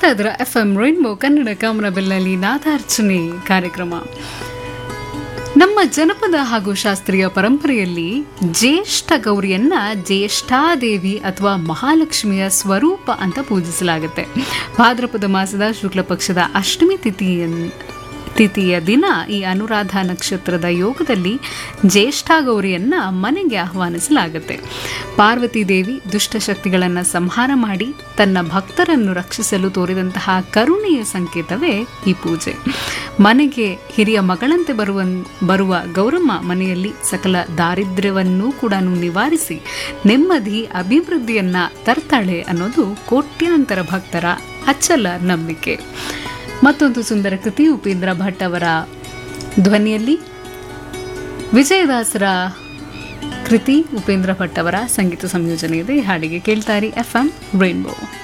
ಕೇಳ್ತಾ ಇದ್ರ F M rainbow Kannada ಕಾಮನಬೆಲ್ನಲ್ಲಿ ನಾದಾರ್ಚನೆ ಕಾರ್ಯಕ್ರಮ ನಮ್ಮ ಜನಪದ ಹಾಗೂ ಶಾಸ್ತ್ರೀಯ ಪರಂಪರೆಯಲ್ಲಿ ಜ್ಯೇಷ್ಠ ಗೌರಿಯನ್ನ ಜ್ಯೇಷ್ಠಾದೇವಿ ಅಥವಾ ಮಹಾಲಕ್ಷ್ಮಿಯ ಸ್ವರೂಪ ಅಂತ ಪೂಜಿಸಲಾಗುತ್ತೆ ಭಾದ್ರಪದ ಮಾಸದ ಶುಕ್ಲ ಪಕ್ಷದ ಅಷ್ಟಮಿ ತಿಥಿಯನ್ ತಿಥಿಯ ದಿನ ಈ ಅನುರಾಧ ನಕ್ಷತ್ರದ ಯೋಗದಲ್ಲಿ ಜ್ಯೇಷ್ಠ ಗೌರಿಯನ್ನ ಮನೆಗೆ ಆಹ್ವಾನಿಸಲಾಗುತ್ತೆ ಪಾರ್ವತಿ ದೇವಿ ದುಷ್ಟಶಕ್ತಿಗಳನ್ನು ಸಂಹಾರ ಮಾಡಿ ತನ್ನ ಭಕ್ತರನ್ನು ರಕ್ಷಿಸಲು ತೋರಿದಂತಹ ಕರುಣೆಯ ಸಂಕೇತವೇ ಈ ಪೂಜೆ ಮನೆಗೆ ಹಿರಿಯ ಮಗಳಂತೆ ಬರುವ ಬರುವ ಗೌರಮ್ಮ ಮನೆಯಲ್ಲಿ ಸಕಲ ದಾರಿದ್ರ್ಯವನ್ನೂ ಕೂಡ ನಿವಾರಿಸಿ ನೆಮ್ಮದಿ ಅಭಿವೃದ್ಧಿಯನ್ನ ತರ್ತಾಳೆ ಅನ್ನೋದು ಕೋಟ್ಯಾಂತರ ಭಕ್ತರ ಅಚ್ಚಲ ನಂಬಿಕೆ ಮತ್ತೊಂದು ಸುಂದರ ಕೃತಿ ಉಪೇಂದ್ರ ಭಟ್ ಅವರ ಧ್ವನಿಯಲ್ಲಿ ವಿಜಯದಾಸರ ಕೃತಿ ಉಪೇಂದ್ರ ಭಟ್ ಅವರ ಸಂಗೀತ ಸಂಯೋಜನೆ ಇದೆ ಈ ಹಾಡಿಗೆ ಕೇಳ್ತಾರಿ ಎಫ್ ಎಂ ರೈನ್ಬೋ